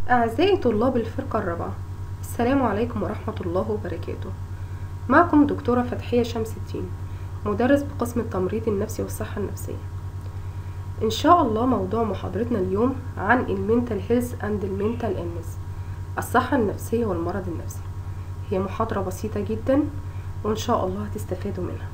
أعزائي طلاب الفرقة الرابعة السلام عليكم ورحمة الله وبركاته معكم دكتورة فتحية شمس الدين مدرس بقسم التمريض النفسي والصحة النفسية إن شاء الله موضوع محاضرتنا اليوم عن المنتال هيلث أند المنتال إلنس الصحة النفسية والمرض النفسي هي محاضرة بسيطة جدا وإن شاء الله هتستفادوا منها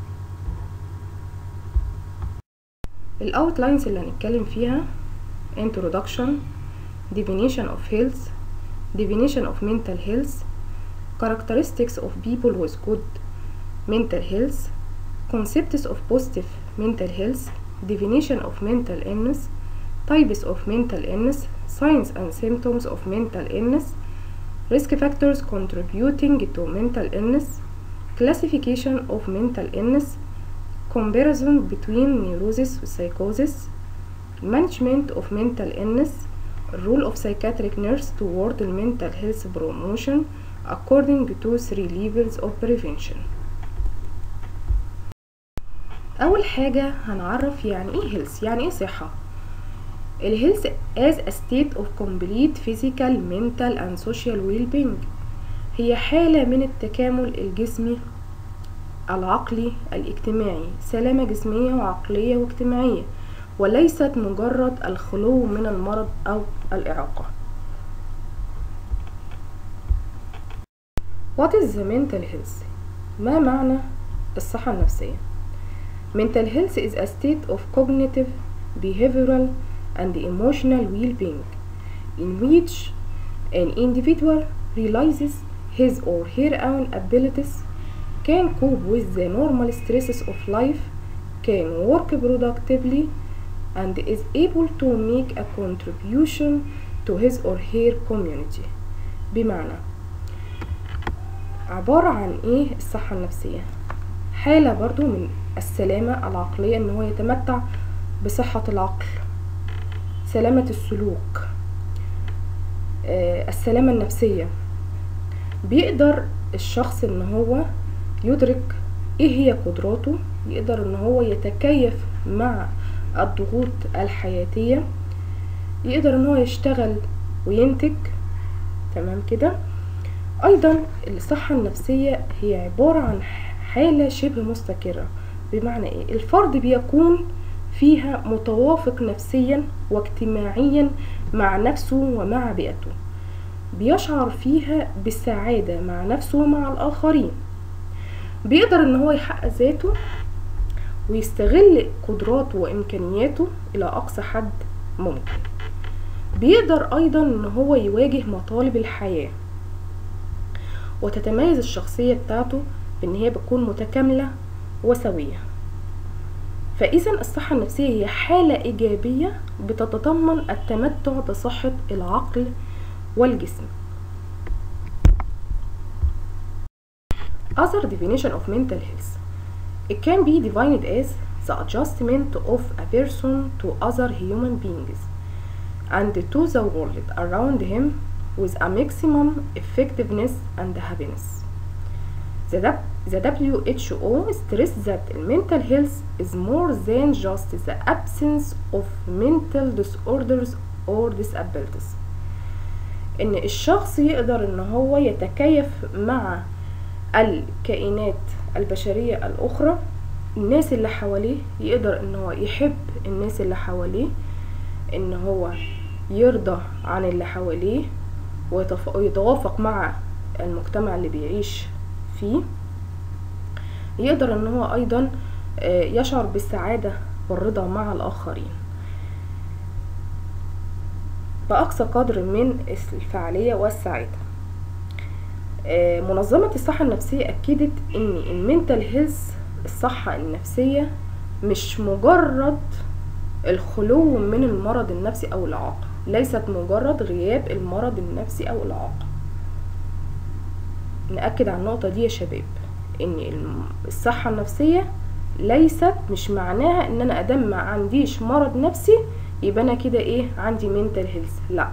الأوتلاينز اللي هنتكلم فيها introduction definition of health definition of mental health characteristics of people with good mental health concepts of positive mental health definition of mental illness types of mental illness signs and symptoms of mental illness risk factors contributing to mental illness classification of mental illness comparison between neurosis and psychosis management of mental illness role of psychiatric nurse toward the mental health promotion according to three levels of prevention أول حاجة هنعرف يعني إيه health يعني إيه صحة الهيلث as a state of complete physical mental and social well-being هي حالة من التكامل الجسمي العقلي الاجتماعي سلامة جسمية وعقلية واجتماعية وليست مجرد الخلو من المرض أو الإعاقة What is the mental health? ما معنى الصحة النفسية؟ Mental health is a state of cognitive, behavioral and emotional well-being in which an individual realizes his or her own abilities, can cope with the normal stresses of life, can work productively and is able to make a contribution to his or her community بمعنى عبارة عن ايه الصحة النفسية حالة برضو من السلامة العقلية ان هو يتمتع بصحة العقل سلامة السلوك آه السلامة النفسية بيقدر الشخص ان هو يدرك ايه هي قدراته يقدر ان هو يتكيف مع الضغوط الحياتية يقدر ان هو يشتغل وينتج تمام كده ايضا الصحة النفسية هي عبارة عن حالة شبه مستقرة بمعنى ايه الفرد بيكون فيها متوافق نفسيا واجتماعيا مع نفسه ومع بيئته بيشعر فيها بالسعادة مع نفسه ومع الآخرين بيقدر ان هو يحقق ذاته ويستغل قدراته وامكانياته الى اقصى حد ممكن بيقدر ايضا ان هو يواجه مطالب الحياة وتتميز الشخصية بتاعته بان هي بتكون متكاملة وسوية فاذا الصحة النفسية هي حالة ايجابية بتتضمن التمتع بصحة العقل والجسم Other definition of mental health It can be defined as the adjustment of a person to other human beings and to the world around him with a maximum effectiveness and happiness. The, the WHO stresses that mental health is more than just the absence of mental disorders or disabilities. إن الشخص يقدر إن هو يتكيف مع الكائنات البشرية الأخرى الناس اللي حواليه يقدر ان هو يحب الناس اللي حواليه ان هو يرضى عن اللي حواليه ويتوافق مع المجتمع اللي بيعيش فيه يقدر ان هو ايضا يشعر بالسعادة والرضا مع الاخرين بأقصى قدر من الفعالية والسعادة منظمة الصحة النفسية أكدت إن المنتال هيلث الصحة النفسية مش مجرد الخلو من المرض النفسي أو الإعاقة ليست مجرد غياب المرض النفسي أو الإعاقة نأكد على النقطة دي يا شباب إن الصحة النفسية ليست مش معناها إن أنا أدام ما عنديش مرض نفسي يبقى أنا كده إيه عندي منتال هيلث لأ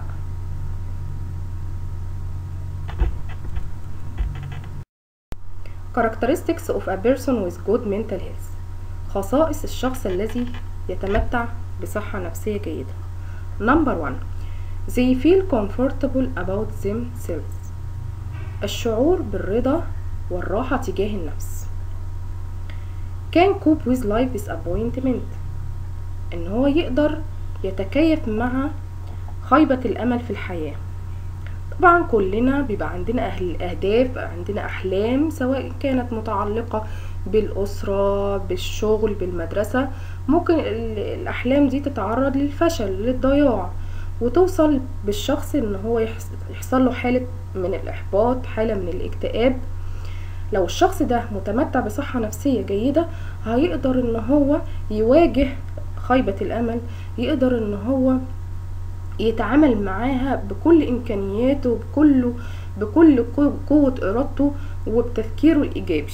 Characteristics of a person with good mental health خصائص الشخص الذي يتمتع بصحة نفسية جيدة Number one they feel comfortable about themselves الشعور بالرضا والراحة تجاه النفس can cope with life disappointment ان هو يقدر يتكيف مع خيبة الامل في الحياة طبعا كلنا بيبقى عندنا أهل اهداف عندنا احلام سواء كانت متعلقة بالاسرة بالشغل بالمدرسة ممكن ال- الاحلام دي تتعرض للفشل للضياع وتوصل بالشخص ان هو يحس- يحصل له حالة من الاحباط حالة من الاكتئاب لو الشخص ده متمتع بصحة نفسية جيدة هيقدر ان هو يواجه خيبة الامل يقدر ان هو يتعامل معاها بكل امكانياته بكل بكل قو- قوة ارادته وبتفكيره الايجابي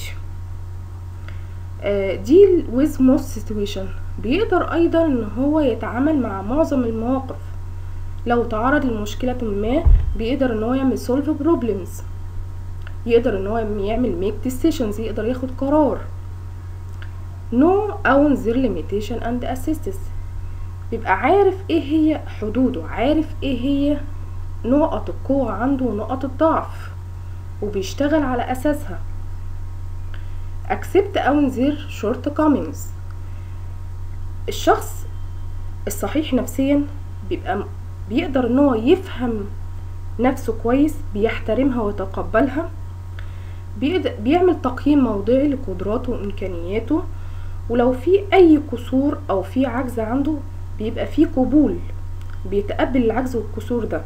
ديل with most situation بيقدر ايضا ان هو يتعامل مع معظم المواقف لو تعرض لمشكلة ما بيقدر ان هو يعمل solve problems يقدر ان هو يعمل make decisions يقدر ياخد قرار know own their limitation and assistance بيبقى عارف ايه هي حدوده عارف ايه هي نقط القوة عنده ونقط الضعف وبيشتغل على اساسها accept own their shortcomings الشخص الصحيح نفسيا بيبقى م- بيقدر ان هو يفهم نفسه كويس بيحترمها ويتقبلها بيقدر بيعمل تقييم موضعي لقدراته وامكانياته ولو في اي قصور او في عجز عنده بيبقى في قبول بيتقبل العجز والكسور ده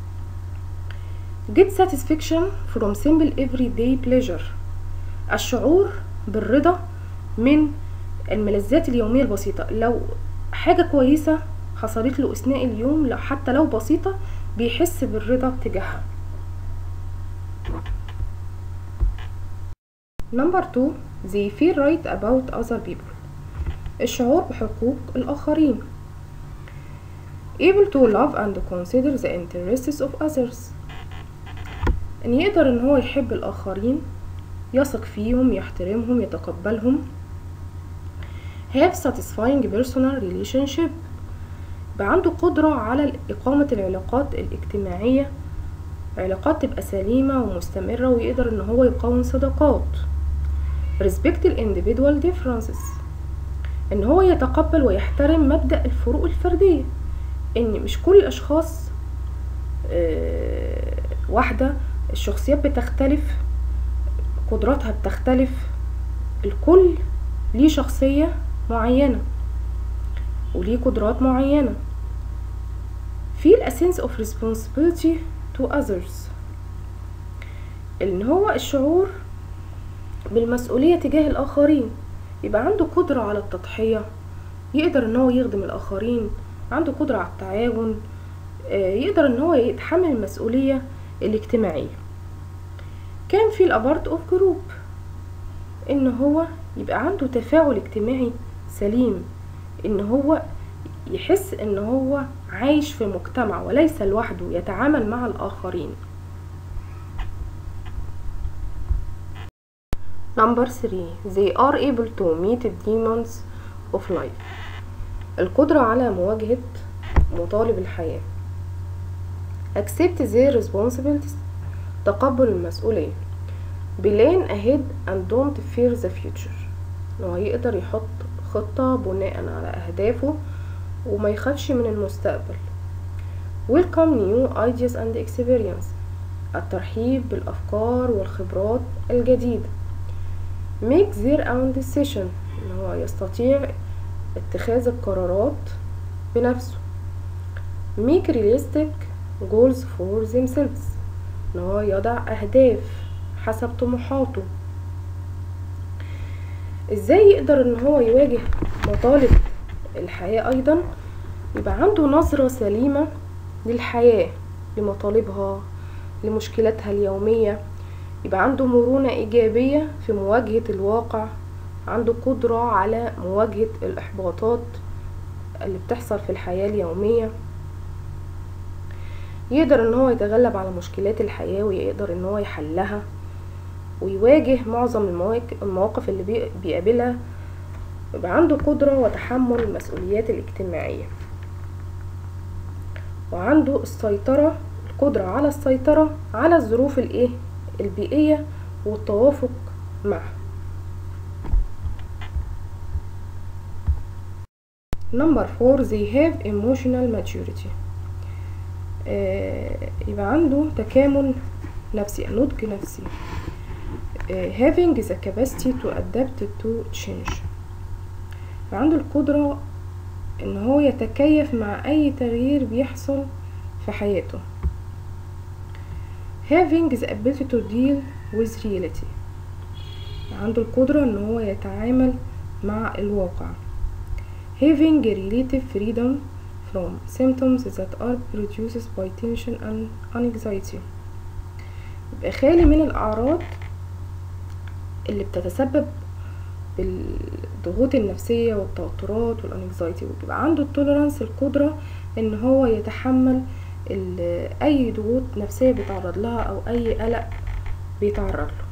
get satisfaction from simple everyday pleasure الشعور بالرضا من الملذات اليومية البسيطة لو حاجة كويسة حصلت له أثناء اليوم لو حتى لو بسيطة بيحس بالرضا تجاهها Number two, they feel right about other people. الشعور بحقوق الآخرين. Able to love and consider the interests of others. إن يقدر إن هو يحب الآخرين يثق فيهم يحترمهم يتقبلهم have satisfying personal relationship يبقى عنده قدرة على إقامة العلاقات الاجتماعية علاقات تبقى سليمة ومستمرة ويقدر إن هو يكون صداقات respect the individual differences إن هو يتقبل ويحترم مبدأ الفروق الفردية إن مش كل الأشخاص آه، واحدة الشخصيات بتختلف قدراتها بتختلف الكل ليه شخصية معينة وليه قدرات معينة feel a sense of responsibility to others ان هو الشعور بالمسؤولية تجاه الآخرين يبقى عنده قدرة على التضحية يقدر ان هو يخدم الآخرين عنده قدرة على التعاون آه، يقدر ان هو يتحمل المسؤولية الاجتماعية كان في الابارت اوف جروب ان هو يبقى عنده تفاعل اجتماعي سليم ان هو يحس ان هو عايش في مجتمع وليس لوحده يتعامل مع الاخرين Number 3 They are able to meet the demands of life القدرة على مواجهة مطالب الحياة Accept their responsibilities تقبل المسؤولية plan ahead and don't fear the future إن هو يقدر يحط خطة بناء على أهدافه وما يخافش من المستقبل welcome new ideas and experience الترحيب بالأفكار والخبرات الجديدة make their own decision إن هو يستطيع اتخاذ القرارات بنفسه make realistic goals for themselves إن هو يضع أهداف حسب طموحاته ازاي يقدر ان هو يواجه مطالب الحياة ايضا يبقى عنده نظرة سليمة للحياة لمطالبها لمشكلاتها اليومية يبقى عنده مرونة ايجابية في مواجهة الواقع عنده قدرة على مواجهة الاحباطات اللي بتحصل في الحياة اليومية يقدر ان هو يتغلب على مشكلات الحياة ويقدر ان هو يحلها ويواجه معظم المواك- المواقف اللي بي- بيقابلها يبقى عنده قدرة وتحمل المسؤوليات الاجتماعية وعنده السيطرة القدرة على السيطرة على الظروف الايه البيئية والتوافق معها نمبر فور they have emotional maturity آه يبقى عنده تكامل نفسي نضج نفسي آه having the capacity to adapt to change عنده القدرة ان هو يتكيف مع اي تغيير بيحصل في حياته having the ability to deal with reality عنده القدرة ان هو يتعامل مع الواقع having relative freedom from symptoms that are produced by tension and anxiety يبقى خالي من الأعراض اللي بتتسبب بالضغوط النفسية والتوترات والانكزايتي ويبقى عنده التوليرانس القدرة ان هو يتحمل اي ضغوط نفسية بيتعرض لها او اي قلق بيتعرض له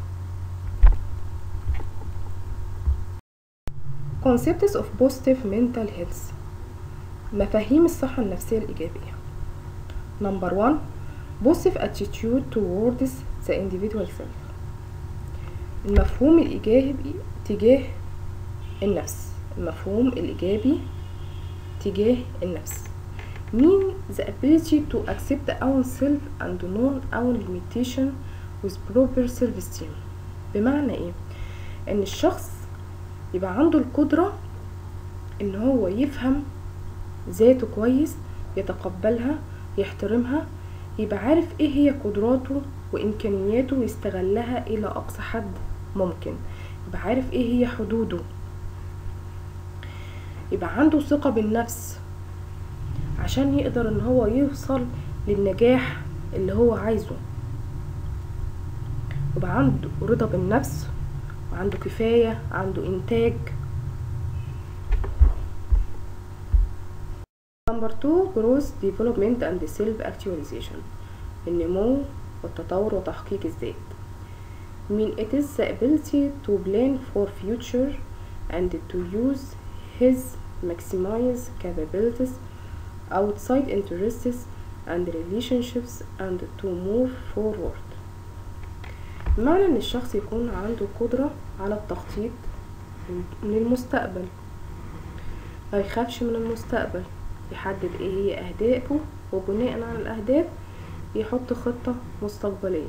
concepts of positive mental health مفاهيم الصحة النفسية الإيجابية number one positive attitude towards the individual self المفهوم الإيجابي تجاه النفس المفهوم الإيجابي تجاه النفس mean the ability to accept ourselves and know our limitation with proper self-esteem بمعنى ايه ان الشخص يبقى عنده القدرة ان هو يفهم ذاته كويس يتقبلها يحترمها يبقى عارف ايه هي قدراته وامكانياته ويستغلها الى اقصى حد ممكن يبقى عارف ايه هي حدوده يبقى عنده ثقة بالنفس عشان يقدر ان هو يوصل للنجاح اللي هو عايزه يبقى عنده رضا بالنفس وعنده كفاية عنده انتاج نمبر 2 growth development and self actualization النمو والتطور وتحقيق الذات mean it is the ability to plan for future and to use his maximize capabilities outside interests and relationships and to move forward معنى ان الشخص يكون عنده قدرة على التخطيط للمستقبل ما يخافش من المستقبل يحدد ايه هي اهدافه وبناء على الاهداف يحط خطة مستقبلية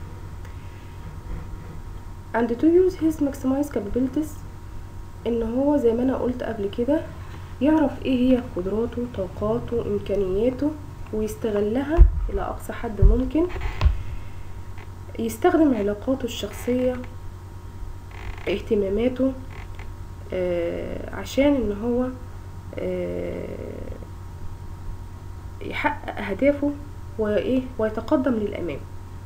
and to use his maximize capabilities ان هو زي ما انا قلت قبل كده يعرف ايه هي قدراته طاقاته امكانياته ويستغلها الى اقصى حد ممكن يستخدم علاقاته الشخصية اهتماماته آه عشان ان هو آه يحقق اهدافه وايه ويتقدم للامام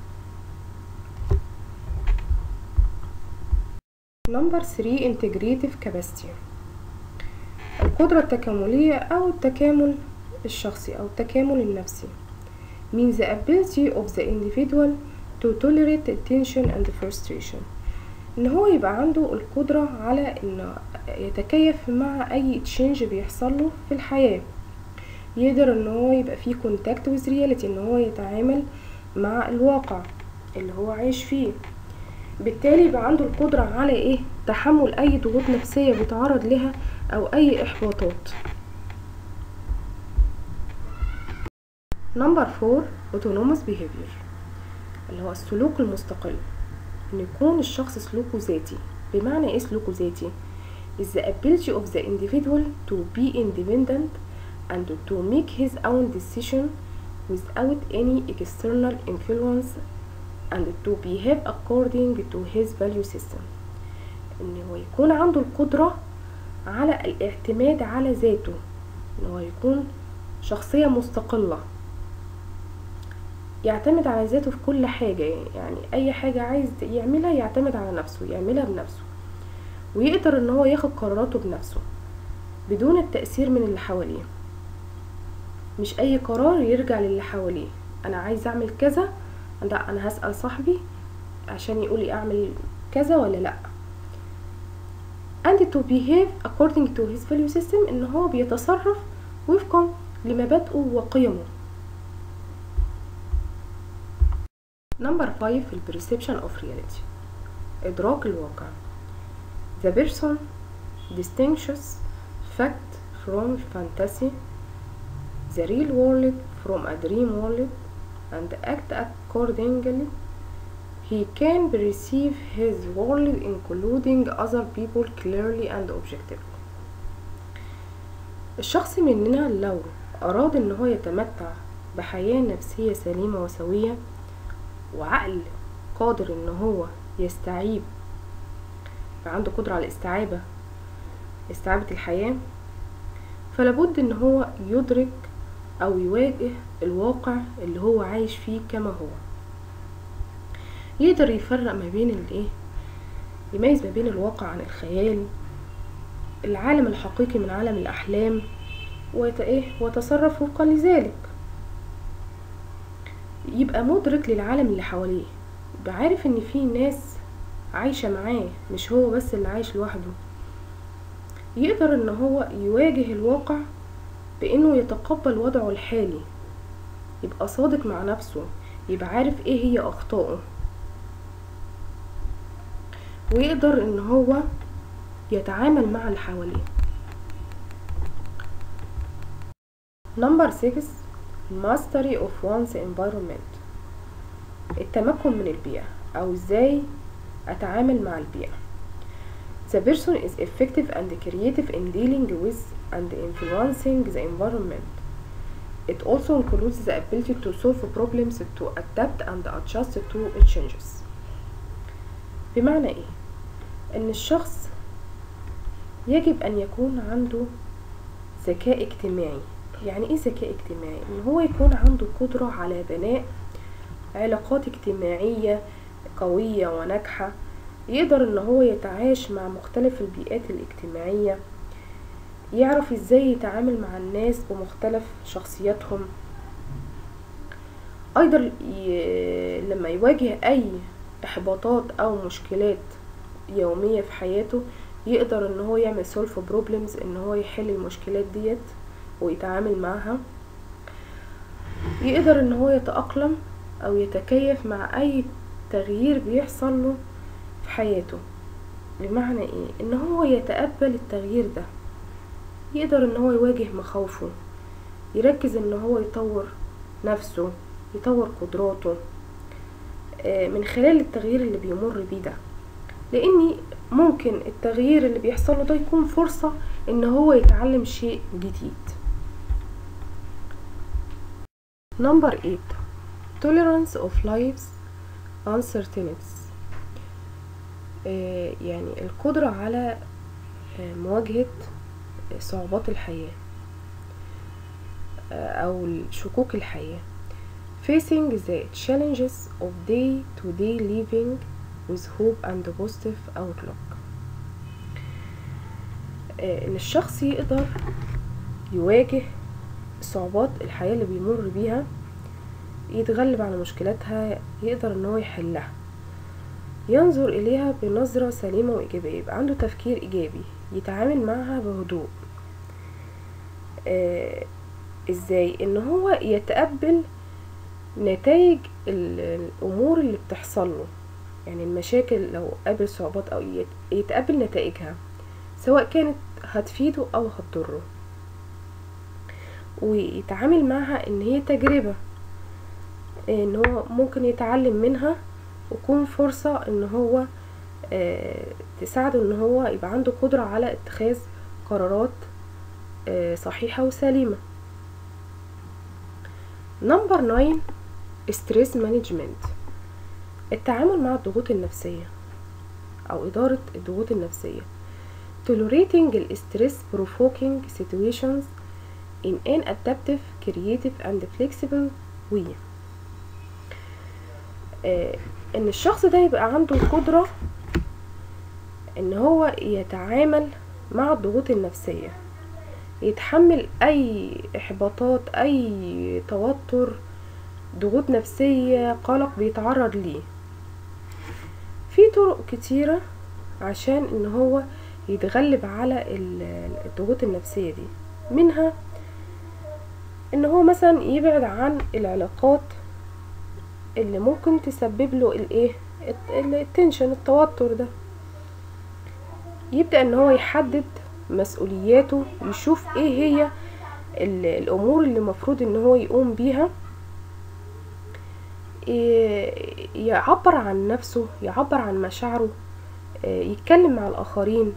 نمبر 3 integrative capacity القدرة التكاملية أو التكامل الشخصي أو التكامل النفسي means the ability of the individual to tolerate tension and frustration ان هو يبقى عنده القدرة على انه يتكيف مع اي تشينج بيحصل له في الحياة يقدر ان هو يبقى فيه contact with reality ان هو يتعامل مع الواقع اللي هو عايش فيه بالتالي يبقى عنده القدرة على ايه تحمل اي ضغوط نفسية بيتعرض لها او اي احباطات نمبر فور autonomous behavior اللي هو السلوك المستقل ان يكون الشخص سلوكه ذاتي بمعنى ايه سلوكه ذاتي is the ability of the individual to be independent and to make his own decision without any external influence and to behave according to his value system ان هو يكون عنده القدرة على الاعتماد على ذاته ان هو يكون شخصية مستقلة يعتمد على ذاته في كل حاجة يعني أي حاجة عايز يعملها يعتمد على نفسه يعملها بنفسه ويقدر ان هو ياخد قراراته بنفسه بدون التأثير من اللي حواليه مش أي قرار يرجع للي حواليه أنا عايز أعمل كذا لا أنا هسأل صاحبي عشان يقولي أعمل كذا ولا لأ and to behave according to his value system ان هو بيتصرف وفقا لمبادئه وقيمه Number 5 ال perception of reality إدراك الواقع The person distinguishes fact from fantasy the real world from a dream world and act accordingly he can perceive his world including other people clearly and objectively الشخص مننا لو أراد إن هو يتمتع بحياة نفسية سليمة وسوية وعقل قادر إن هو يستعيب عنده قدرة على الاستعابة استعابة الحياة فلابد إن هو يدرك أو يواجه الواقع اللي هو عايش فيه كما هو يقدر يفرق ما بين الايه يميز ما بين الواقع عن الخيال العالم الحقيقي من عالم الأحلام ويت إيه وتصرف وفقا لذلك يبقى مدرك للعالم اللي حواليه يبقى عارف ان في ناس عايشة معاه مش هو بس اللي عايش لوحده يقدر ان هو يواجه الواقع بانه يتقبل وضعه الحالي يبقى صادق مع نفسه يبقى عارف ايه هي اخطائه ويقدر ان هو يتعامل مع اللي حواليه نمبر 6 mastery of one's environment التمكن من البيئة أو إزاي أتعامل مع البيئة The person is effective and creative in dealing with and influencing the environment. It also includes the ability to solve problems, to adapt and adjust to changes. بمعنى إيه؟ إن الشخص يجب أن يكون عنده ذكاء اجتماعي يعني ايه ذكاء اجتماعي ان هو يكون عنده قدرة على بناء علاقات اجتماعية قوية وناجحة يقدر ان هو يتعايش مع مختلف البيئات الاجتماعية يعرف ازاي يتعامل مع الناس بمختلف شخصياتهم ايضا ي... لما يواجه اي احباطات او مشكلات يومية في حياته يقدر ان هو يعمل سولف بروبلمز ان هو يحل المشكلات ديت ويتعامل معها يقدر ان هو يتأقلم او يتكيف مع اي تغيير بيحصل له في حياته بمعنى ايه ان هو يتقبل التغيير ده يقدر ان هو يواجه مخاوفه يركز ان هو يطور نفسه يطور قدراته من خلال التغيير اللي بيمر بيه ده لاني ممكن التغيير اللي بيحصل له ده يكون فرصة ان هو يتعلم شيء جديد Number 8 Tolerance of life's uncertainties آه يعني القدرة على آه مواجهة صعوبات الحياة آه أو شكوك الحياة Facing the challenges of day-to-day -day living with hope and positive outlook إن الشخص يقدر يواجه صعوبات الحياة اللي بيمر بيها يتغلب على مشكلاتها يقدر ان هو يحلها ينظر اليها بنظرة سليمة وايجابية يبقى عنده تفكير ايجابي يتعامل معها بهدوء آه ازاي ان هو يتقبل نتائج الامور اللي بتحصل له يعني المشاكل لو قابل صعوبات او يتقبل نتائجها سواء كانت هتفيده او هتضره ويتعامل معها ان هي تجربة ان هو ممكن يتعلم منها وتكون فرصة ان هو آه تساعده ان هو يبقى عنده قدرة على اتخاذ قرارات آه صحيحة وسليمة نمبر ناين ستريس مانجمنت التعامل مع الضغوط النفسية او ادارة الضغوط النفسية tolerating stress provoking situations in an adaptive, creative and flexible way آه ان الشخص ده يبقى عنده القدرة ان هو يتعامل مع الضغوط النفسية يتحمل اي احباطات اي توتر ضغوط نفسية قلق بيتعرض ليه في طرق كتيرة عشان ان هو يتغلب على الضغوط النفسية دي منها ان هو مثلا يبعد عن العلاقات اللي ممكن تسبب له الايه التنشن التوتر ده يبدأ ان هو يحدد مسؤولياته يشوف ايه هي الامور اللي مفروض ان هو يقوم بيها يعبر عن نفسه يعبر عن مشاعره يتكلم مع الاخرين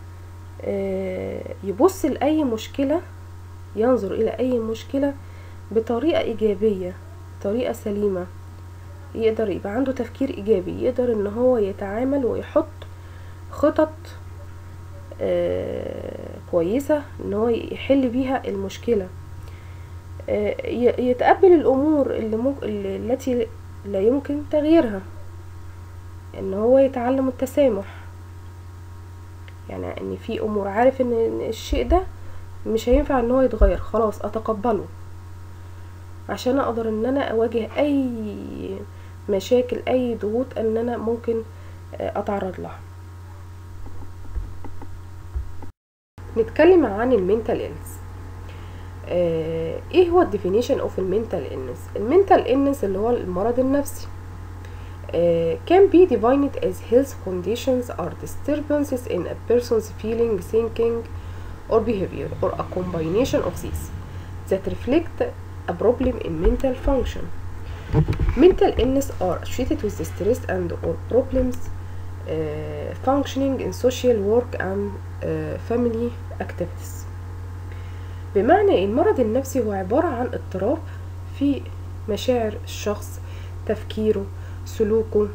يبص لاي مشكله ينظر الى اي مشكله بطريقه ايجابيه طريقه سليمه يقدر يبقى عنده تفكير ايجابي يقدر ان هو يتعامل ويحط خطط كويسه ان هو يحل بيها المشكله يتقبل الامور اللي ممكن التي لا يمكن تغييرها ان هو يتعلم التسامح يعني ان في امور عارف ان الشيء ده مش هينفع ان هو يتغير خلاص اتقبله عشان اقدر ان انا اواجه اي مشاكل اي ضغوط ان انا ممكن اتعرض لها نتكلم عن المينتال إلنس آه ايه هو الديفينيشن اوف المينتال إلنس المينتال إلنس اللي هو المرض النفسي آه can be defined as health conditions or disturbances in a person's feeling, thinking or behavior or a combination of these that reflect a problem in mental function. Mental illness are associated with stress and or problems uh, functioning in social work and uh, family activities بمعنى المرض النفسي هو عبارة عن اضطراب في مشاعر الشخص تفكيره سلوكه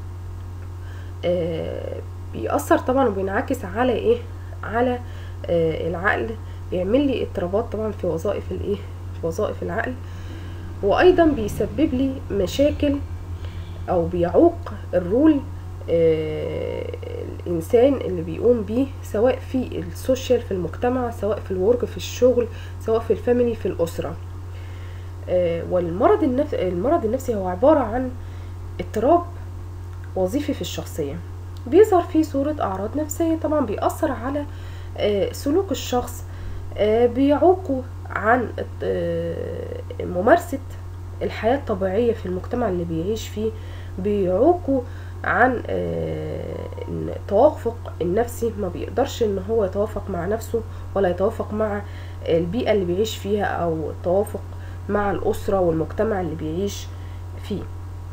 آه بيأثر طبعا وبينعكس على ايه على آه العقل بيعمل لي اضطرابات طبعا في وظائف الايه في وظائف العقل وايضا بيسبب لي مشاكل او بيعوق الرول آه الانسان اللي بيقوم بيه سواء في السوشيال في المجتمع سواء في الورك في الشغل سواء في الفاميلي في الاسره آه والمرض النفسي المرض النفسي هو عباره عن اضطراب وظيفي في الشخصيه بيظهر فيه صوره اعراض نفسيه طبعا بيأثر على آه سلوك الشخص بيعوقه عن ممارسه الحياه الطبيعيه في المجتمع اللي بيعيش فيه بيعوقوا عن التوافق النفسي ما بيقدرش ان هو يتوافق مع نفسه ولا يتوافق مع البيئة اللي بيعيش فيها او التوافق مع الاسرة والمجتمع اللي بيعيش فيه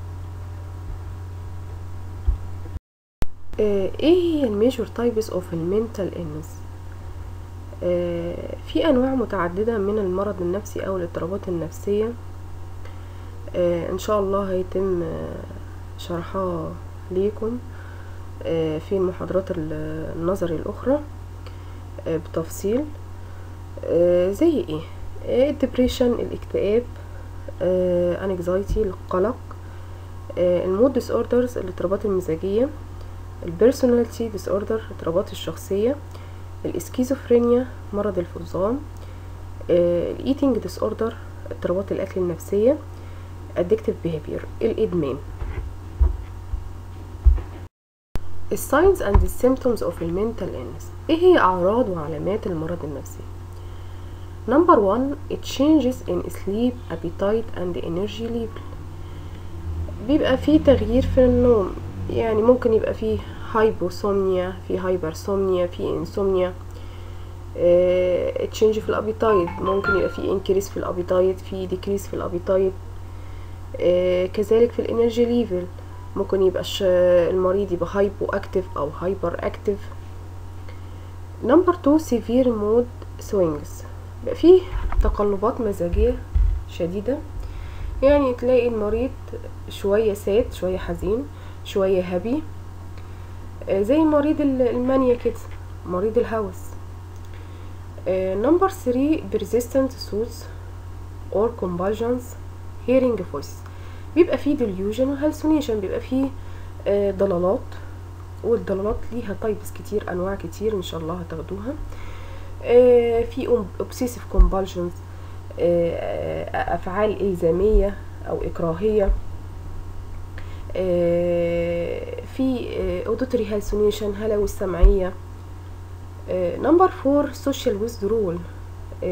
ايه هي الميجور تايبس اوف المينتال illness في انواع متعددة من المرض النفسي او الاضطرابات النفسية ان شاء الله هيتم شرحها ليكم في المحاضرات النظري الأخرى بتفصيل زي ايه الدبريشن الاكتئاب انكزايتي القلق المود ديس اوردرز الاضطرابات المزاجية البيرسوناليتي ديس اوردر اضطرابات الشخصية الاسكيزوفرينيا مرض الفصام الايتنج ديس اوردر اضطرابات الاكل النفسية addictive behavior الادمان الساينز اند السيمتومز اوف المينتال illness ايه هي اعراض وعلامات المرض النفسي نمبر 1 it changes in sleep appetite and energy level بيبقى فيه تغيير في النوم يعني ممكن يبقى فيه هايبوسومنيا في هايبرسومنيا في انسومنيا تشينج في الابيتايت ممكن يبقى فيه انكريس في الابيتايت في ديكريس في الابيتايت كذلك في الانرجي ليفل ممكن يبقى المريض يبقى هايبو اكتف او هايبر اكتف نمبر 2 سيفير مود سوينجز بقى فيه تقلبات مزاجيه شديده يعني تلاقي المريض شويه ساد شويه حزين شويه هابي زي مريض المانيا كده مريض الهوس نمبر 3 persistent thoughts or compulsions hearing voice بيبقى فيه delusion وهالسونيشن بيبقى فيه آه ضلالات والضلالات ليها تايبس كتير انواع كتير ان شاء الله هتاخدوها آه في obsessive compulsions آه افعال الزاميه او اكراهيه في auditory hallucination هلوي السمعيه نمبر فور social withdrawal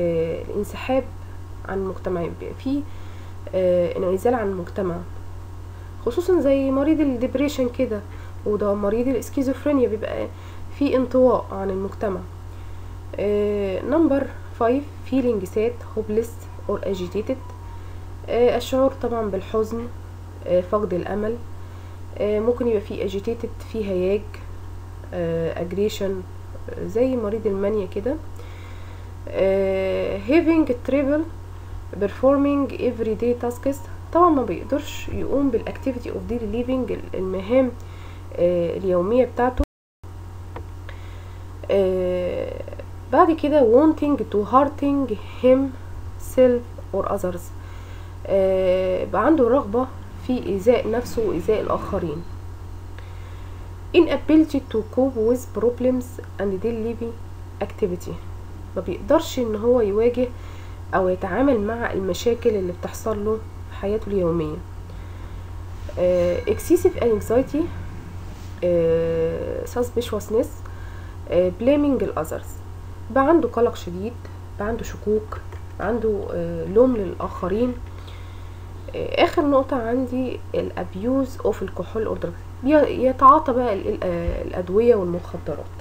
الانسحاب عن المجتمع بيبقى فيه انعزال عن المجتمع خصوصا زي مريض الدبريشن كده وده مريض الاسكيزوفرينيا بيبقى في انطواء عن المجتمع نمبر 5 feeling sad hopeless or agitated آه الشعور طبعا بالحزن آه فقد الامل آه ممكن يبقى في agitated في هياج aggression زي مريض المانيا كده having trouble performing everyday tasks طبعا ما بيقدرش يقوم بالاكتيفيتي اوف daily living المهام اليومية بتاعته بعد كده wanting to hurting himself or others يبقى عنده رغبة في إيذاء نفسه وإيذاء الآخرين inability to cope with problems and daily living activity ما بيقدرش ان هو يواجه او يتعامل مع المشاكل اللي بتحصل له في حياته اليومية uh, excessive anxiety uh, suspiciousness uh, blaming others بقى عنده قلق شديد بقى عنده شكوك بقى عنده uh, لوم للآخرين uh, آخر نقطة عندي الابيوز اوف الكحول اوردر يتعاطى بقى الأدوية والمخدرات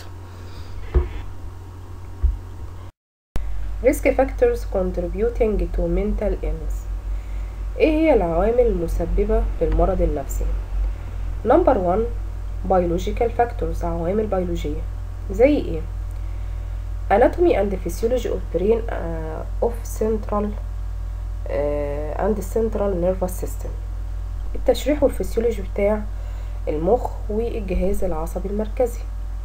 risk factors contributing to mental illness ايه هي العوامل المسببة للمرض النفسي number one biological factors عوامل بيولوجية زي ايه anatomy and physiology of brain uh, of central uh, and central nervous system التشريح والفسيولوجي بتاع المخ والجهاز العصبي المركزي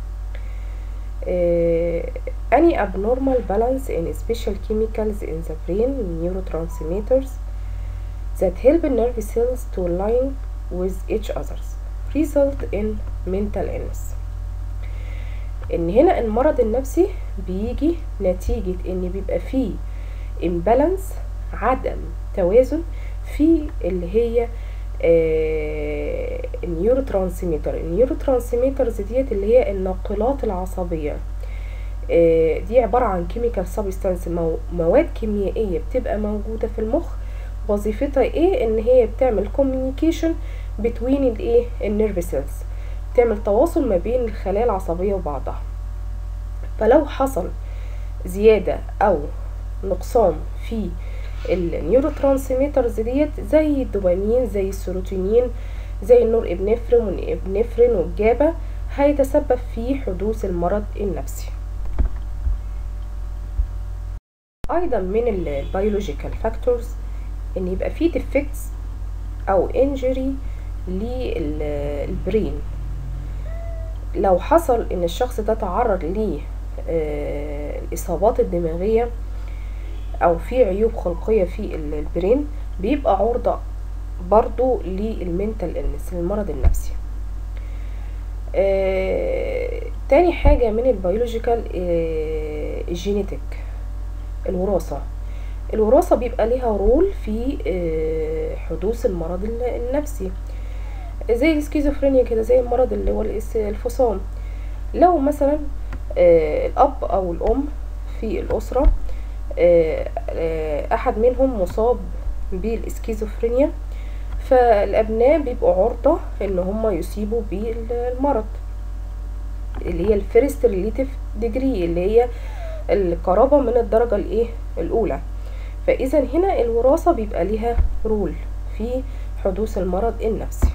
uh, any abnormal balance in special chemicals in the brain neurotransmitters that help nerve cells to align with each others result in mental illness ان هنا المرض النفسي بيجي نتيجة ان بيبقى فيه imbalance عدم توازن في اللي هي النيورو ترانسميتر النيورو ترانسميترز ديت اللي هي الناقلات العصبية آه دي عبارة عن كيميكال سبستانس مواد كيميائية بتبقى موجودة في المخ وظيفتها ايه ان هي بتعمل كوميونيكيشن بتوين الايه النيرف سيلز بتعمل تواصل ما بين الخلايا العصبية وبعضها فلو حصل زيادة او نقصان في النيورو ترانسميترز ديت زي الدوبامين زي السيروتونين زي النور ابنفرين والابنفرين والجابا هيتسبب في حدوث المرض النفسي ايضا من البيولوجيكال فاكتورز ان يبقى في ديفكتس او انجري للبرين لو حصل ان الشخص ده تعرض ل الاصابات الدماغيه او في عيوب خلقيه في البرين بيبقى عرضه برضو للمنتال النس للمرض النفسي آه، تاني حاجة من البيولوجيكال آه، الجينيتك الوراثة الوراثة بيبقى ليها رول في آه، حدوث المرض النفسي زي السكيزوفرينيا كده زي المرض اللي هو الفصام لو مثلا الأب أو الأم في الأسرة أحد منهم مصاب بالسكيزوفرينيا فالابناء بيبقوا عرضة ان هم يصيبوا بالمرض اللي هي الفيرست ريليتيف ديجري اللي هي القرابة من الدرجة الايه الاولى فاذا هنا الوراثة بيبقى ليها رول في حدوث المرض النفسي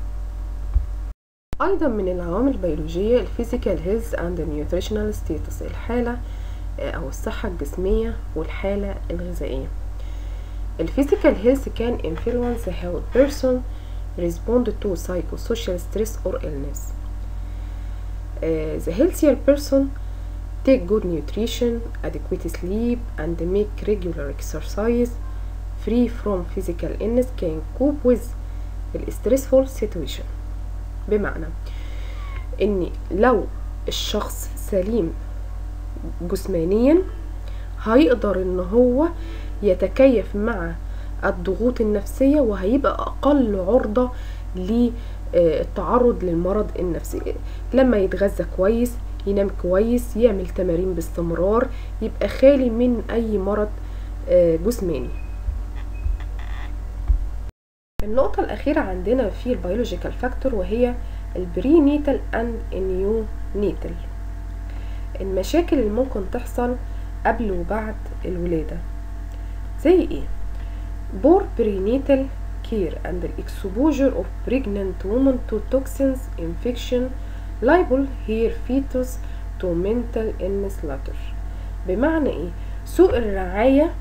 ايضا من العوامل البيولوجية الفيزيكال هيلث اند نيوتريشنال ستيتس الحالة او الصحة الجسمية والحالة الغذائية الفيزيكال هيلث كان influence how a person respond to psychosocial stress or illness. Uh, the healthier person take good nutrition, adequate sleep, and make regular exercise free from physical illness can cope with the stressful situation. بمعنى ان لو الشخص سليم جسمانيا هيقدر ان هو يتكيف مع الضغوط النفسية وهيبقى أقل عرضة للتعرض للمرض النفسي لما يتغذى كويس ينام كويس يعمل تمارين باستمرار يبقى خالي من أي مرض جسماني النقطة الأخيرة عندنا في البيولوجيكال فاكتور وهي البري نيتال اند النيو نيتال المشاكل اللي ممكن تحصل قبل وبعد الولادة زي ايه poor prenatal care and the exposure of pregnant women to toxins infection liable her fetus to mental illness later بمعنى ايه سوء الرعاية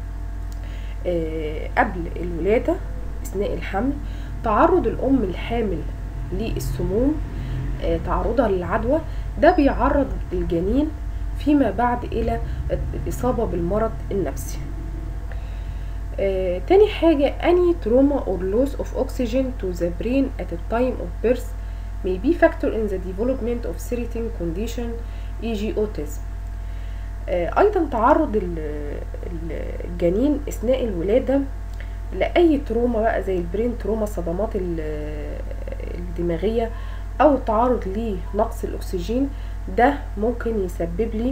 آه قبل الولادة اثناء الحمل تعرض الام الحامل للسموم آه تعرضها للعدوى ده بيعرض الجنين فيما بعد الى الاصابة بالمرض النفسي آه، تاني حاجة any trauma or loss of oxygen to the brain at the time of birth may be factor in the development of certain condition e.g. autism آه، أيضا تعرض ال- ال- الجنين أثناء الولادة لأي تروما بقى زي البرين تروما الصدمات ال- الدماغية أو التعرض لنقص الأكسجين ده ممكن يسبب لي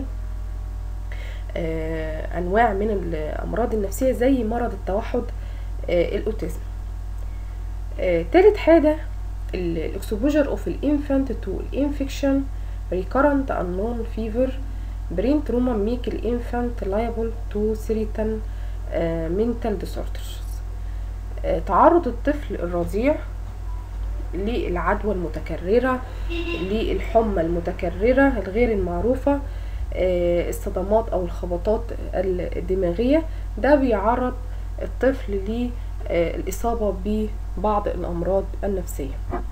آه، انواع من الامراض النفسيه زي مرض التوحد آه، الاوتيزم آه، تالت حاجه الاكسبوجر اوف الانفانت تو الانفكشن recurrent unknown fever brain trauma make الانفانت liable to certain آه، mental disorders آه، تعرض الطفل الرضيع للعدوى المتكررة للحمى المتكررة الغير المعروفة آه، الصدمات او الخبطات الدماغية ده بيعرض الطفل للإصابة ببعض الأمراض النفسية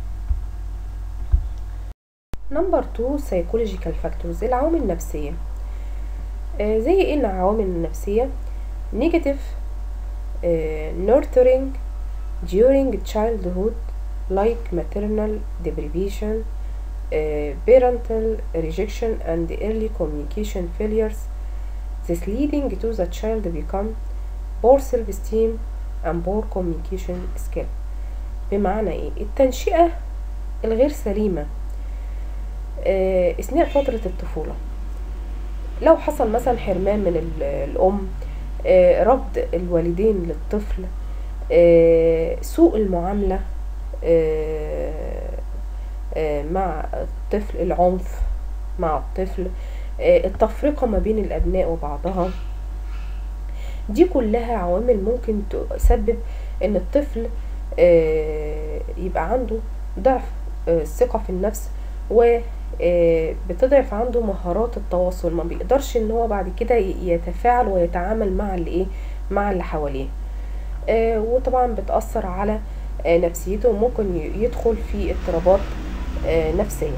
نمبر 2 psychological factors العوامل النفسية آه، زي ايه العوامل النفسية negative آه، nurturing during childhood like maternal deprivation uh, parental rejection and early communication failures this leading to the child become poor self-esteem and poor communication skill بمعنى ايه التنشئة الغير سليمة آه، اثناء فترة الطفولة لو حصل مثلا حرمان من ال- الام آه، رفض الوالدين للطفل آه، سوء المعاملة آه، آه، مع الطفل العنف مع الطفل آه، التفرقة ما بين الأبناء وبعضها دي كلها عوامل ممكن تسبب ان الطفل آه، يبقى عنده ضعف آه، الثقة في النفس و آه، بتضعف عنده مهارات التواصل ما بيقدرش ان هو بعد كده ي- يتفاعل ويتعامل مع اللي ايه مع اللي حواليه آه، وطبعا بتأثر على آه، نفسيته وممكن ي- يدخل في اضطرابات آه، نفسية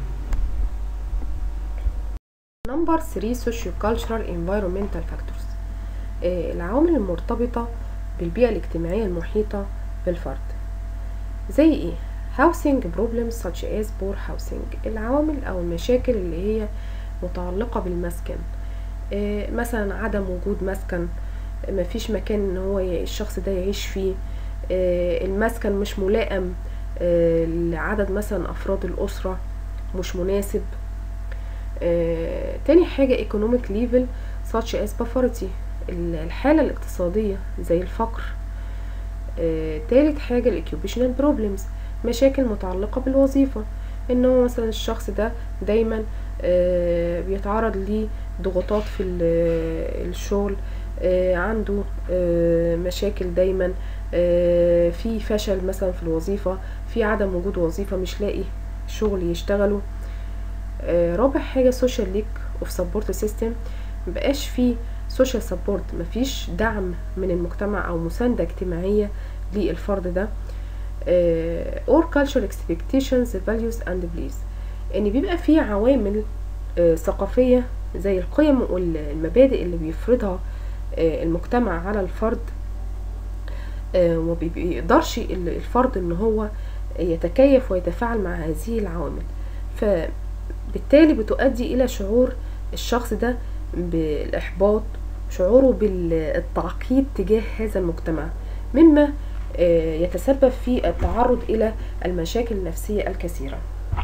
نمبر 3 socio-cultural environmental factors آه، العوامل المرتبطة بالبيئة الاجتماعية المحيطة بالفرد زي ايه housing problems such as poor housing العوامل او المشاكل اللي هي متعلقة بالمسكن آه، مثلا عدم وجود مسكن مفيش مكان ان هو ي- الشخص ده يعيش فيه آه، المسكن مش ملائم آه، لعدد مثلا افراد الاسرة مش مناسب آه، تاني حاجة economic level such as poverty ال- الحالة الاقتصادية زي الفقر آه، تالت حاجة ال occupational problems مشاكل متعلقة بالوظيفة ان هو مثلا الشخص ده دايما آه، بيتعرض لضغوطات في ال- الشغل آه، عنده آه، مشاكل دايما آه، في فشل مثلا في الوظيفة في عدم وجود وظيفة مش لاقي شغل يشتغله آه، رابع حاجة social lack of support system مبقاش في social support مفيش دعم من المجتمع أو مساندة اجتماعية للفرد ده آه، or cultural expectations values and beliefs ان بيبقى في عوامل آه، ثقافية زي القيم والمبادئ اللي بيفرضها آه، المجتمع على الفرد آه، وما بيقدرش ال- الفرد ان هو يتكيف ويتفاعل مع هذه العوامل فبالتالي بتؤدي الى شعور الشخص ده بالاحباط شعوره بالتعقيد تجاه هذا المجتمع مما آه، يتسبب في التعرض الى المشاكل النفسيه الكثيره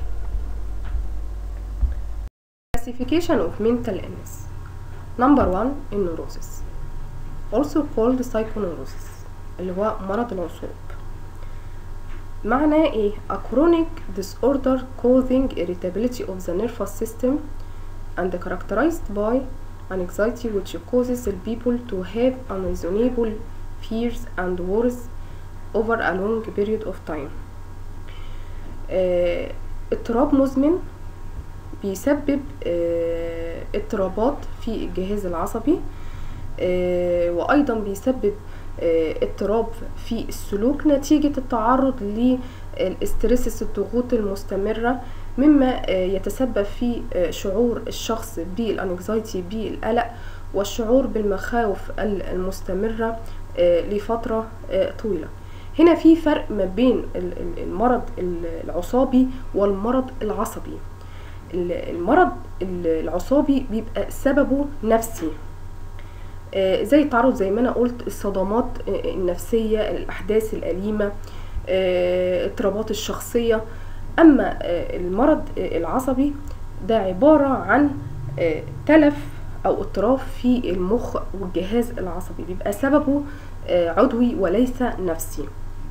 Classification of mental illness Number 1 النوروسيس also called psychoneurosis اللي هو مرض العصوب معناه ايه a chronic disorder causing irritability of the nervous system and characterized by anxiety which causes the people to have unreasonable fears and worries over a long period of time آه، اضطراب مزمن بيسبب آه، اضطرابات في الجهاز العصبي آه، وايضا بيسبب آه، اضطراب في السلوك نتيجة التعرض للاسترسس الضغوط المستمرة مما آه، يتسبب في آه، شعور الشخص بالانكزايتي بالقلق والشعور بالمخاوف ال- المستمرة آه، لفترة آه، طويلة هنا في فرق ما بين ال- ال- المرض ال- العصابي والمرض العصبي ال- المرض ال- العصابي بيبقى سببه نفسي آه، زي التعرض زي ما انا قلت الصدمات آه، النفسية الاحداث الاليمة آه، اضطرابات الشخصية اما آه، المرض آه، العصبي ده عبارة عن آه، تلف او اضطراب في المخ والجهاز العصبي بيبقى سببه آه، عضوي وليس نفسي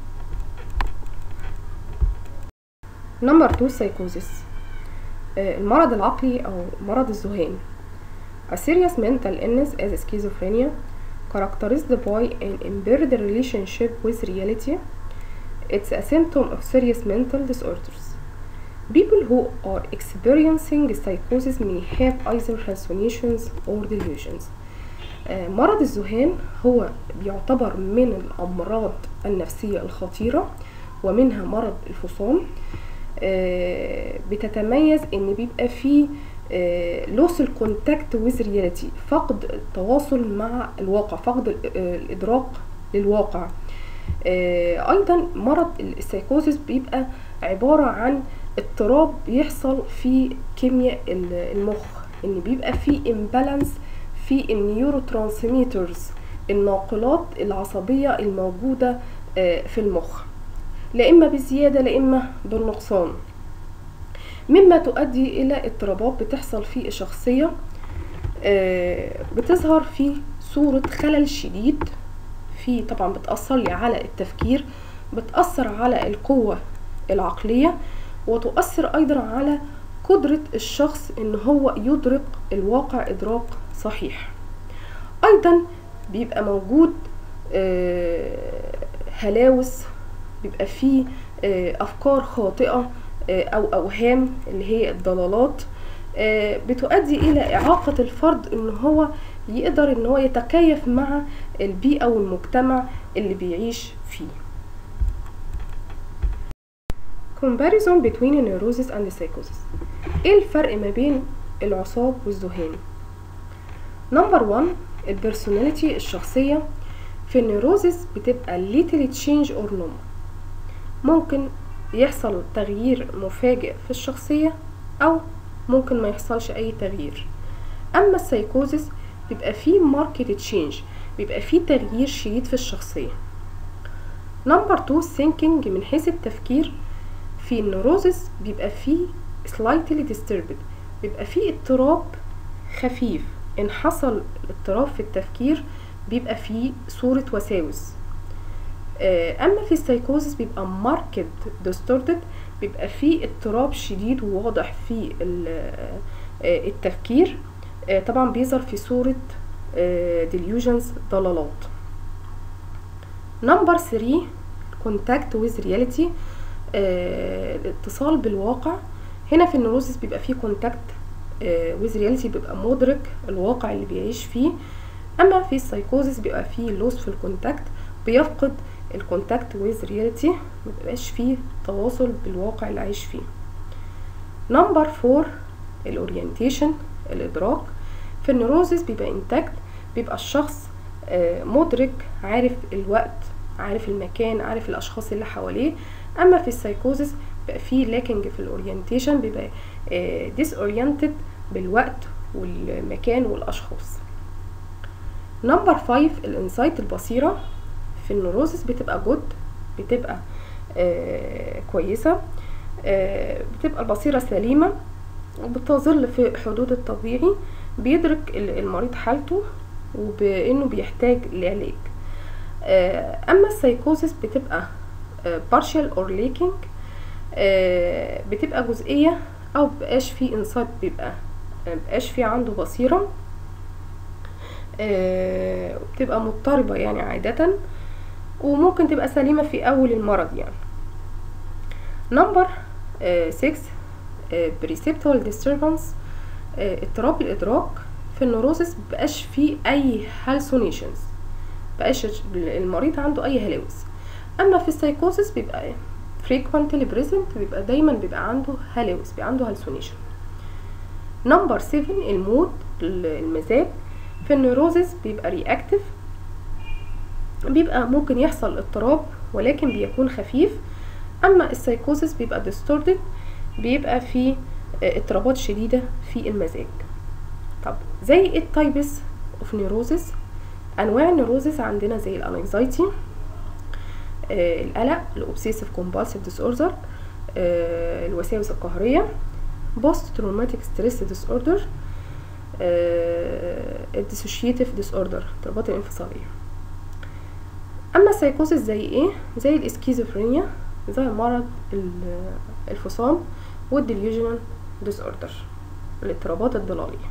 نمبر 2 سايكوزيس المرض العقلي او مرض الذهان A serious mental illness as schizophrenia characterized by an impaired relationship with reality. It's a symptom of serious mental disorders. People who are experiencing psychosis may have either hallucinations or delusions. آه، مرض الذهان هو بيعتبر من الأمراض النفسية الخطيرة ومنها مرض الفصام آه، بتتميز ان بيبقى فيه لوس الكونتاكت ويز رياليتي فقد التواصل مع الواقع فقد ال- آه، الادراك للواقع آه، ايضا مرض السايكوزيس بيبقى عبارة عن اضطراب بيحصل في كيمياء ال- المخ ان بيبقى في امبالانس في النيورو ترانسميترز الناقلات العصبية الموجودة آه، في المخ لا اما بالزيادة لا اما بالنقصان مما تؤدي الى اضطرابات بتحصل في الشخصية آه، بتظهر في صورة خلل شديد في طبعا بتأثر لي على التفكير بتأثر على القوة العقلية وتؤثر أيضا على قدرة الشخص إن هو يدرك الواقع إدراك صحيح أيضا بيبقى موجود آه، هلاوس بيبقى فيه آه، أفكار خاطئة آه، أو أوهام اللي هي الضلالات آه، بتؤدي إلى إعاقة الفرد إن هو يقدر إن هو يتكيف مع البيئة والمجتمع اللي بيعيش فيه comparison between neurosis and psychosis ايه الفرق ما بين العصاب والذهان نمبر 1 البرسوناليتي الشخصية في النيروزيس بتبقى little change or normal ممكن يحصل تغيير مفاجئ في الشخصية أو ممكن ما يحصلش أي تغيير أما السايكوزيس بيبقى فيه ماركت تشينج بيبقى فيه تغيير شديد في الشخصية نمبر 2 thinking من حيث التفكير في النيروزيس بيبقى فيه slightly disturbed بيبقى فيه اضطراب خفيف إن حصل اضطراب في التفكير بيبقى فيه صورة وساوس آه، اما في السايكوزيس بيبقى ماركت ديستورتد بيبقى فيه اضطراب شديد وواضح في ال- آه، التفكير آه، طبعا بيظهر في صورة ديليوجنز ضلالات نمبر 3 كونتاكت ويز رياليتي الاتصال بالواقع هنا في النيروزيس بيبقى فيه كونتاكت ويز رياليتي بيبقى مدرك الواقع اللي بيعيش فيه اما في السايكوزيس بيبقى فيه لوس في الكونتاكت بيفقد الكونتاكت ويز رياليتي مبيبقاش فيه تواصل بالواقع اللي عايش فيه نمبر فور الاورينتيشن الادراك في النيروزيس بيبقى انتاكت بيبقى الشخص آه، مدرك عارف الوقت عارف المكان عارف الاشخاص اللي حواليه اما في السايكوزيس بيبقى فيه لاكينج في الاورينتيشن بيبقى ديس اورينتد بالوقت والمكان والاشخاص نمبر 5 الانسايت البصيرة في النيروزيس بتبقى جود بتبقى آه كويسة آه بتبقى البصيرة سليمة وبتظل في حدود الطبيعي بيدرك ال- المريض حالته وبانه بيحتاج لعلاج آه اما السايكوزيس بتبقى partial or lacking آه، بتبقى جزئية او مبقاش في انسايت بيبقى مبقاش في عنده بصيرة آه، بتبقى مضطربة يعني عادة وممكن تبقى سليمة في اول المرض يعني نمبر 6 بريسبتوال ديستربنس اضطراب الادراك في النوروزس مبقاش فيه اي هالسونيشنز مبقاش المريض عنده اي هلاوس اما في السايكوسيس بيبقى frequently present بيبقى دايما بيبقى عنده هلاوس بيبقى عنده هالسونيشن نمبر 7 المود المزاج في النيروزس بيبقى رياكتيف بيبقى ممكن يحصل اضطراب ولكن بيكون خفيف اما السايكوزس بيبقى ديستورتد بيبقى في اضطرابات شديدة في المزاج طب زي ايه التايبس اوف نيروزس انواع النيروزس عندنا زي الانكزايتي آه القلق الاوبسيسيف كومبالسيف ديس اوردر الوساوس القهريه بوست تروماتيك ستريس ديس اوردر الديسوشيتيف ديس اوردر اضطرابات الانفصاليه اما السايكوسيس زي ايه زي الاسكيزوفرينيا زي مرض الفصام والديليوجنال ديس اوردر الاضطرابات الضلاليه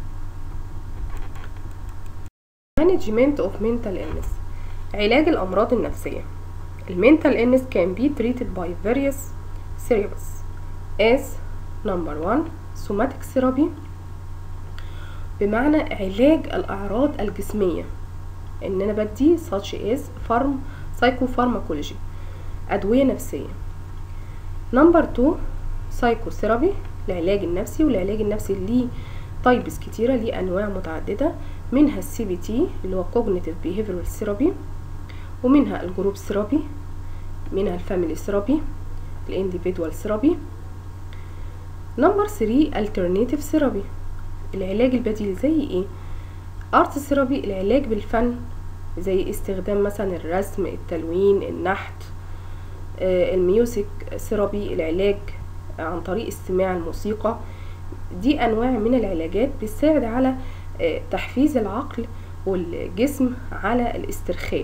management of mental illness علاج الأمراض النفسية المنتال illness can be treated by various therapies as number one somatic therapy بمعنى علاج الأعراض الجسمية إن أنا بدي such as farm psychopharmacology أدوية نفسية number two psychotherapy العلاج النفسي والعلاج النفسي ليه تايبس كتيرة ليه أنواع متعددة منها السي بي تي اللي هو cognitive behavioral therapy ومنها الجروب ثيرابي منها الفاميلي ثيرابي الانديفيدوال ثيرابي نمبر 3 alternative ثيرابي العلاج البديل زي ايه ارت ثيرابي العلاج بالفن زي استخدام مثلا الرسم التلوين النحت آه الميوزك ثيرابي العلاج عن طريق استماع الموسيقى دي انواع من العلاجات بتساعد على آه تحفيز العقل والجسم على الاسترخاء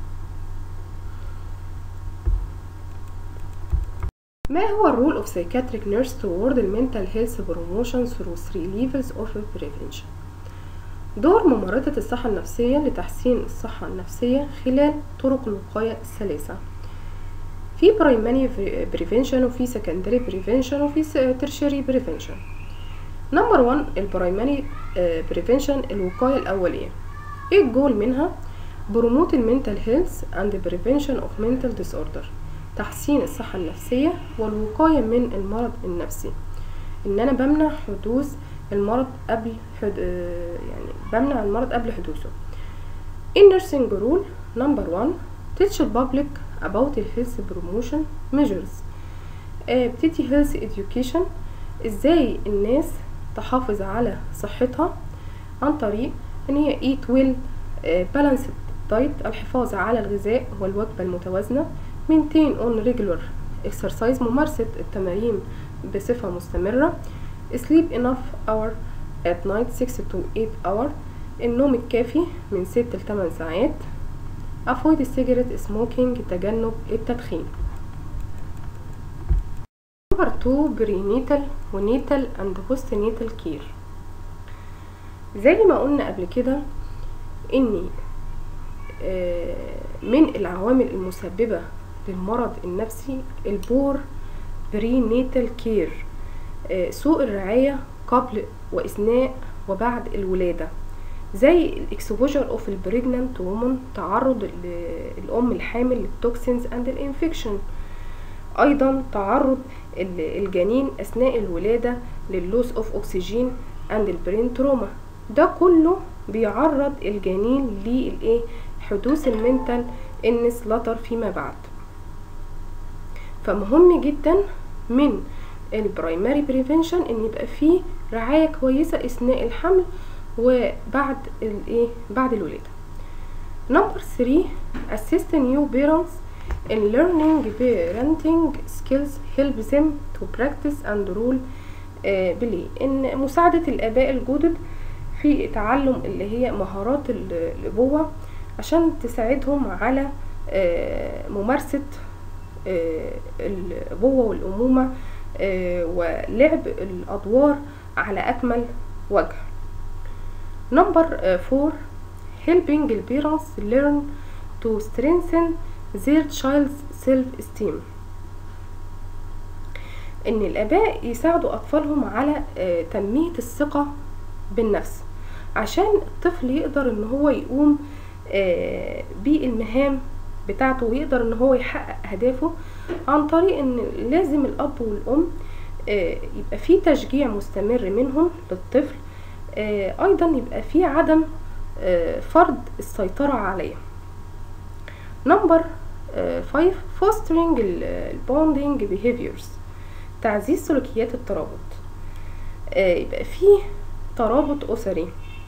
ما هو الرول of psychiatric nurse toward the mental health promotion through three levels of prevention دور ممرضة الصحة النفسية لتحسين الصحة النفسية خلال طرق الوقاية الثلاثة في primary prevention وفي secondary prevention وفي tertiary prevention نمبر 1 البرايمري prevention الوقاية الأولية ايه الجول منها promote mental health and prevention of mental disorder تحسين الصحة النفسية والوقاية من المرض النفسي ان انا بمنع حدوث المرض قبل حد... يعني بمنع المرض قبل حدوثه in nursing rule number one teach the public about the health promotion measures آه بتدي health education ازاي الناس تحافظ على صحتها عن طريق ان هي eat well آه balanced diet الحفاظ على الغذاء والوجبة المتوازنة maintain on regular exercise ممارسة التمارين بصفة مستمرة sleep enough hour at night 6 to 8 hour النوم الكافي من 6 ل 8 ساعات avoid cigarette smoking تجنب التدخين number 2 prenatal ونيتال and postnatal care زي ما قلنا قبل كده ان من العوامل المسببة للمرض النفسي البور برينيتال كير سوء الرعاية قبل وأثناء وبعد الولادة زي الاكسبوجر اوف البريجنانت وومن تعرض الأم الحامل للتوكسينز اند الانفكشن أيضا تعرض الجنين أثناء الولادة لللوس اوف أكسجين اند البرين تروما ده كله بيعرض الجنين للايه حدوث المنتال انس لتر فيما بعد فمهم جدا من البرايمري بريفنشن ان يبقى فيه رعايه كويسه اثناء الحمل وبعد الايه بعد الولاده نمبر 3 assist new parents in learning parenting skills help them to practice and rule آه بلي ان مساعده الاباء الجدد في تعلم اللي هي مهارات الابوه عشان تساعدهم على آه ممارسه الأبوة والأمومة ولعب الأدوار على أكمل وجه نمبر فور helping the parents learn to strengthen their child's self-esteem ان الاباء يساعدوا اطفالهم على تنمية الثقة بالنفس عشان الطفل يقدر ان هو يقوم بالمهام بتاعته ويقدر ان هو يحقق اهدافه عن طريق ان لازم الاب والام يبقى في تشجيع مستمر منهم للطفل ايضا يبقى في عدم فرض السيطرة عليه نمبر 5 fostering البوندينج behaviors تعزيز سلوكيات الترابط يبقى في ترابط أسري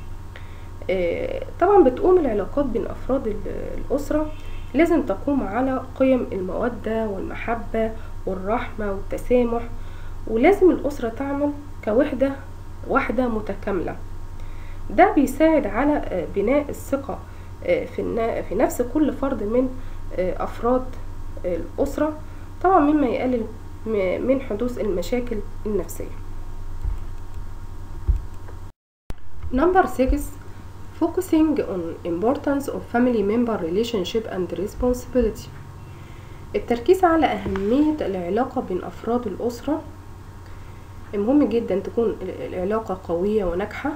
طبعا بتقوم العلاقات بين أفراد الأسرة لازم تقوم على قيم المودة والمحبة والرحمة والتسامح ولازم الأسرة تعمل كوحدة وحدة متكاملة ده بيساعد على بناء الثقة في نفس كل فرد من أفراد الأسرة طبعا مما يقلل من حدوث المشاكل النفسية Number 6 Focusing on importance of family member relationship and responsibility التركيز على أهمية العلاقة بين أفراد الأسرة مهم جدا تكون العلاقة قوية وناجحة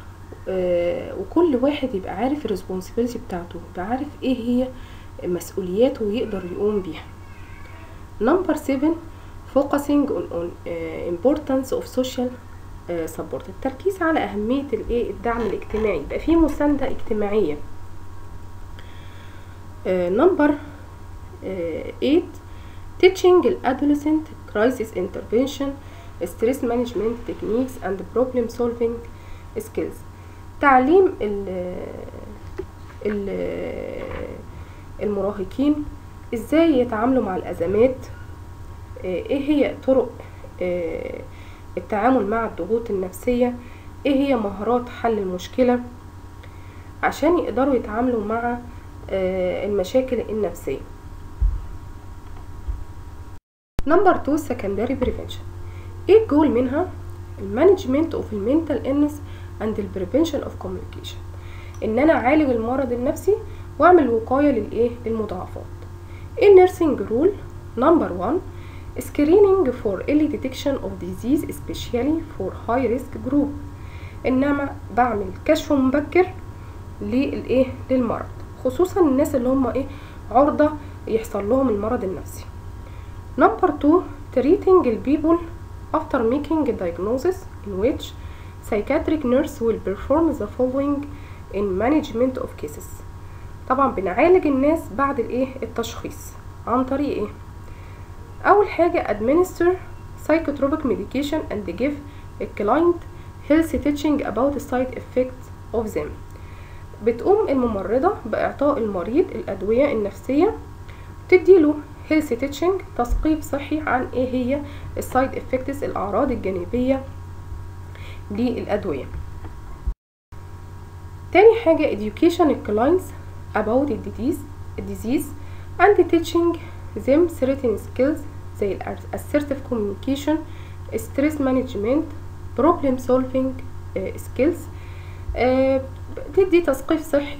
وكل واحد يبقى عارف الريسبونسبيلتي بتاعته يبقى عارف ايه هي مسؤولياته ويقدر يقوم بيها نمبر 7 focusing on, on uh, importance of social uh, support التركيز على أهمية الايه الدعم الاجتماعي يبقى فيه مساندة اجتماعية نمبر 8 teaching الادolescent crisis intervention stress management techniques and problem solving skills تعليم ال ال المراهقين ازاي يتعاملوا مع الازمات ايه هي طرق التعامل مع الضغوط النفسية ايه هي مهارات حل المشكلة عشان يقدروا يتعاملوا مع المشاكل النفسية نمبر 2 secondary prevention ايه الجول منها المانجمنت اوف المنتال illness and the prevention of communication ان انا اعالج المرض النفسي واعمل وقاية للايه للمضاعفات النيرسينج رول نمبر 1 screening for early detection of disease especially for high risk group انما بعمل كشف مبكر للايه للمرض خصوصا الناس اللي هم ايه عرضة يحصل لهم المرض النفسي نمبر 2 treating people after making a diagnosis in which psychiatric nurse will perform the following in management of cases طبعا بنعالج الناس بعد الايه التشخيص عن طريق ايه اول حاجة administer psychotropic medication and give a client health teaching about the side effects of them بتقوم الممرضة بإعطاء المريض الأدوية النفسية تديله health teaching تثقيف صحي عن ايه هي السايد افكتس الأعراض الجانبية للأدوية تاني حاجة education clients about the disease, disease and teaching them certain skills زي assertive communication stress management problem solving uh, skills uh, تدي تثقيف صحي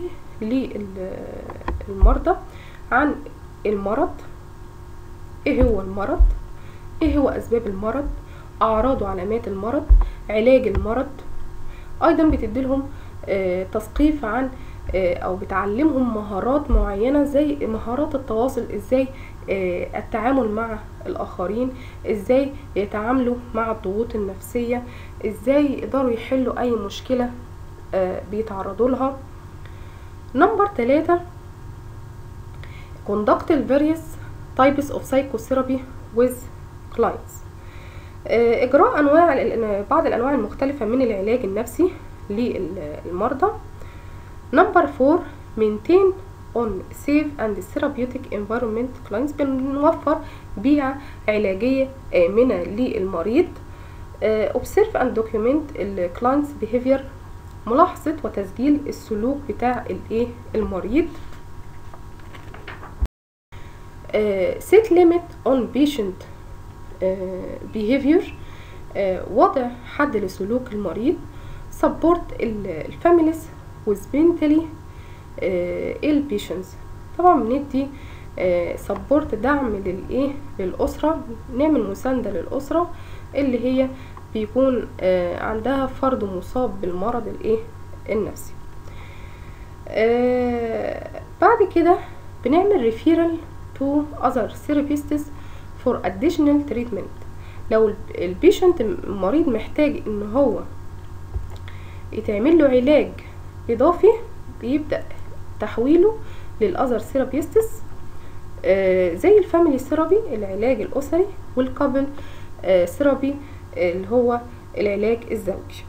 للمرضى عن المرض ايه هو المرض ايه هو اسباب المرض اعراض وعلامات المرض علاج المرض ايضا بتديلهم آه تثقيف عن آه او بتعلمهم مهارات معينة زي مهارات التواصل ازاي آه التعامل مع الاخرين ازاي يتعاملوا مع الضغوط النفسية ازاي يقدروا يحلوا اي مشكلة بيتعرضوا لها نمبر ثلاثة conduct various types of psychotherapy with clients إجراء أنواع بعض الأنواع المختلفة من العلاج النفسي للمرضى نمبر فور maintain on safe and therapeutic environment clients بنوفر بيئة علاجية آمنة للمريض observe and document ال clients behavior ملاحظة وتسجيل السلوك بتاع الايه المريض set limit on patient behavior وضع حد لسلوك المريض support الفاميليز with mentally ill patients طبعا بندي سبورت دعم للايه للاسره نعمل مسانده للاسره اللي هي بيكون عندها فرد مصاب بالمرض الايه النفسي بعد كده بنعمل ريفيرال to other therapists for additional treatment لو البيشنت المريض محتاج ان هو يتعمل له علاج اضافي بيبدأ تحويله للاذر ثيرابيستس آه زي الفاميلي ثيرابي العلاج الاسري والكابل آه ثيرابي اللي هو العلاج الزوجي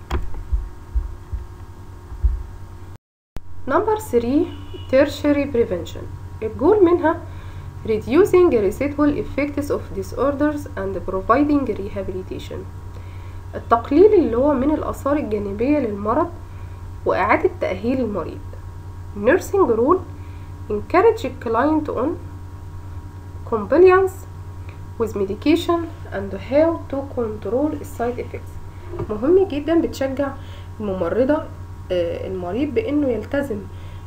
نمبر 3 tertiary prevention الجول منها reducing residual effects of disorders and providing rehabilitation التقليل اللي هو من الآثار الجانبية للمرض وإعادة تأهيل المريض nursing rule encourage client on compliance with medication and how to control side effects مهم جدا بتشجع الممرضة المريض بانه يلتزم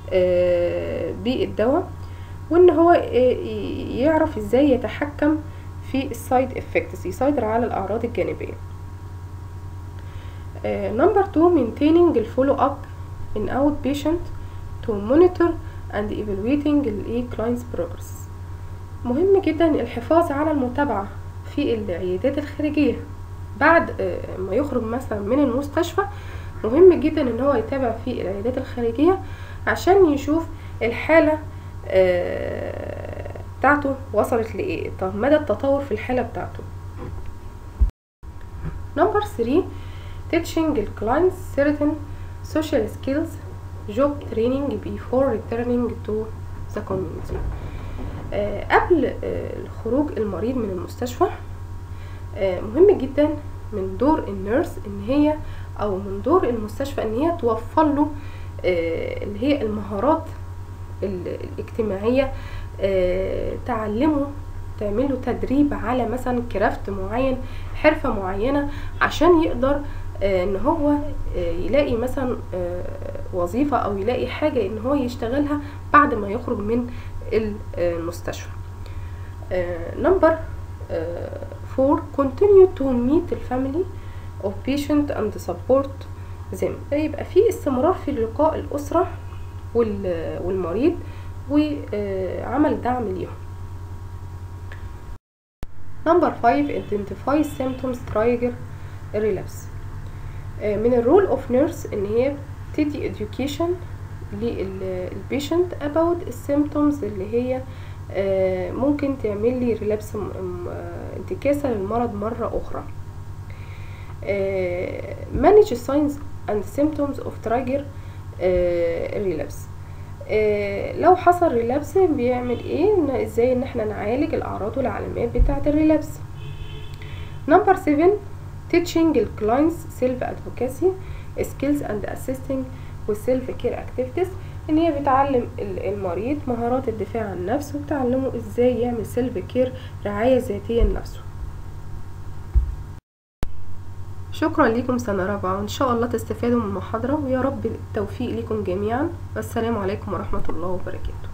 بالدواء وان هو يعرف ازاي يتحكم في السايد افكتس يسيطر على الاعراض الجانبيه نمبر 2 maintaining الفولو اب in outpatient to monitor and evaluating الايه clients progress مهم جدا الحفاظ على المتابعه في العيادات الخارجيه بعد ما يخرج مثلا من المستشفى مهم جدا ان هو يتابع في العيادات الخارجيه عشان يشوف الحاله بتاعته وصلت لايه طب مدى التطور في الحاله بتاعته نمبر 3 teaching clients certain social skills job training before returning to the community قبل خروج المريض من المستشفى مهم جدا من دور النيرس ان هي او من دور المستشفى ان هي توفر له اللي هي المهارات الاجتماعية تعلمه تعمله تدريب على مثلا كرافت معين حرفة معينة عشان يقدر ان هو يلاقي مثلا وظيفة او يلاقي حاجة ان هو يشتغلها بعد ما يخرج من المستشفى نمبر فور continue to meet الفاميلي of patient and support them يبقى في استمرار في لقاء الأسرة والمريض وعمل دعم ليهم نمبر 5 identify symptoms trigger relapse من الرول اوف نيرس ان هي تدي education للبيشنت about السيمتومز اللي هي ممكن تعمل لي ريلابس انتكاسة للمرض مرة أخرى manage signs and symptoms of trigger relapse لو حصل ريلابس بيعمل ايه إن ازاي ان احنا نعالج الاعراض والعلامات بتاعه الريلابس نمبر 7 teaching clients self advocacy skills and assisting with self care activities ان هي بتعلم المريض مهارات الدفاع عن نفسه وبتعلمه ازاي يعمل سيلف كير رعاية ذاتية لنفسه شكرا لكم سنة رابعة وإن شاء الله تستفادوا من المحاضرة ويا رب التوفيق لكم جميعا والسلام عليكم ورحمة الله وبركاته